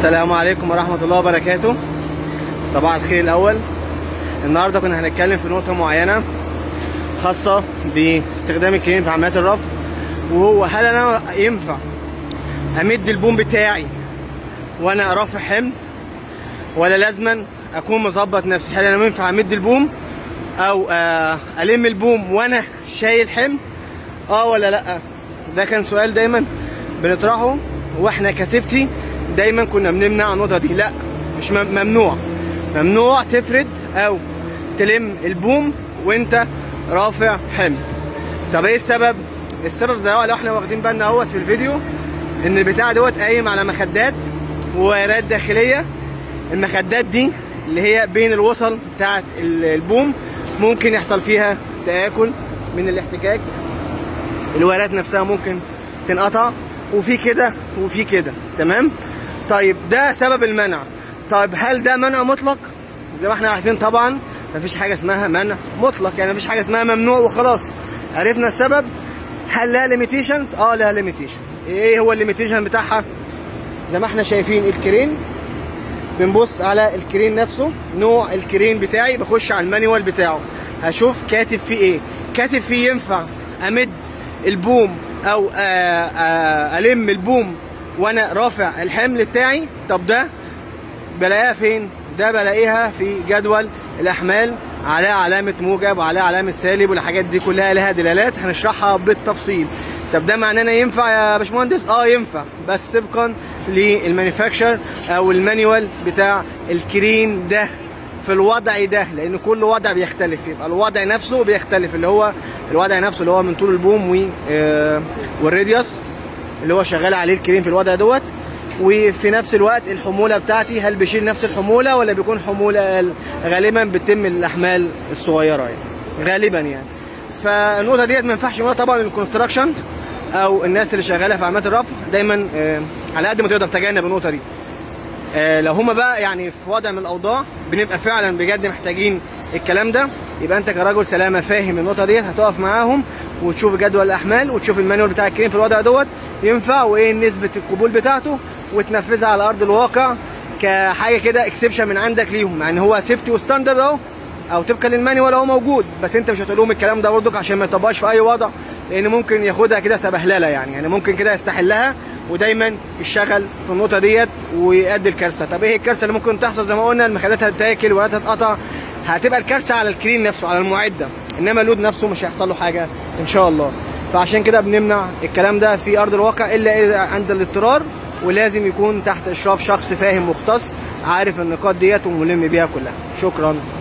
السلام عليكم ورحمة الله وبركاته صباح الخير الأول النهاردة كنا هنتكلم في نقطة معينة خاصة باستخدام الكريم في عمليات الرفع وهو هل أنا ينفع أمد البوم بتاعي وأنا رافع حمل ولا لازما أكون مظبط نفسي هل أنا ينفع أمد البوم أو آه، ألم البوم وأنا شايل حمل اه ولا لا ده كان سؤال دايما بنطرحه واحنا كتبتي دايما كنا بنمنع النقطه دي لا مش مم- ممنوع ممنوع تفرد او تلم البوم وانت رافع حمل طب ايه السبب السبب زي لو احنا واخدين بالنا اهوت في الفيديو ان البتاع دوت قايم على مخدات ووايرات داخليه المخدات دي اللي هي بين الوصل بتاعت ال- البوم ممكن يحصل فيها تآكل من الاحتكاك الوايرات نفسها ممكن تنقطع وفي كده وفي كده تمام طيب ده سبب المنع طيب هل ده منع مطلق زي ما احنا عارفين طبعا مفيش حاجه اسمها منع مطلق يعني مفيش حاجه اسمها ممنوع وخلاص عرفنا السبب هل لها ليميتيشنز اه لها ليميتيشن ايه هو الليميتيشن بتاعها زي ما احنا شايفين الكرين بنبص على الكرين نفسه نوع الكرين بتاعي بخش على المانيوال بتاعه هشوف كاتب فيه ايه كاتب فيه ينفع امد البوم او آه، آه، الم البوم وانا رافع الحمل بتاعي طب ده بلاقيها فين ده بلاقيها في جدول الاحمال على علامة موجب وعلى علامة سالب والحاجات دي كلها لها دلالات هنشرحها بالتفصيل طب ده معناه انه ينفع يا باشمهندس اه ينفع بس طبقا للمانيفاكتشر او المانيوال بتاع الكرين ده في الوضع ده لان كل وضع بيختلف يبقى الوضع نفسه بيختلف اللي هو الوضع نفسه اللي هو من طول البوم و آه، والراديوس اللي هو شغال عليه الكرين في الوضع دوت وفي نفس الوقت الحموله بتاعتي هل بيشيل نفس الحموله ولا بيكون حموله أقل؟ غالبا بتتم الاحمال الصغيره يعني غالبا يعني فالنقطه ديت ما ينفعش نقولها طبعا الكونستراكشن او الناس اللي شغاله في عمليات الرفع دايما آه، على قد ما تقدر تجنب النقطه دي آه، لو هما بقى يعني في وضع من الاوضاع بنبقى فعلا بجد محتاجين الكلام ده يبقى انت كرجل سلامه فاهم النقطه ديت هتقف معاهم وتشوف جدول الاحمال وتشوف المانيوال بتاع الكريم في الوضع دوت ينفع وايه نسبه القبول بتاعته وتنفذها على ارض الواقع كحاجه كده اكسبشن من عندك ليهم يعني هو سيفتي وستاندرد اهو او طبقا للمانيوال اهو موجود بس انت مش هتقول لهم الكلام ده برضك عشان ما يطبقش في اي وضع لان ممكن ياخدها كده سبهلله يعني يعني ممكن كده يستحلها ودايما يشتغل في النقطه ديت ويؤدي الكارثه طب ايه الكارثه اللي ممكن تحصل زي ما قلنا المخدات هتتاكل ولا هتتقطع هتبقى الكارثه على الكرين نفسه على المعده انما اللود نفسه مش هيحصل له حاجه ان شاء الله فعشان كده بنمنع الكلام ده في ارض الواقع الا اذا عند الاضطرار ولازم يكون تحت اشراف شخص فاهم مختص عارف النقاط ديت وملم بيها كلها شكرا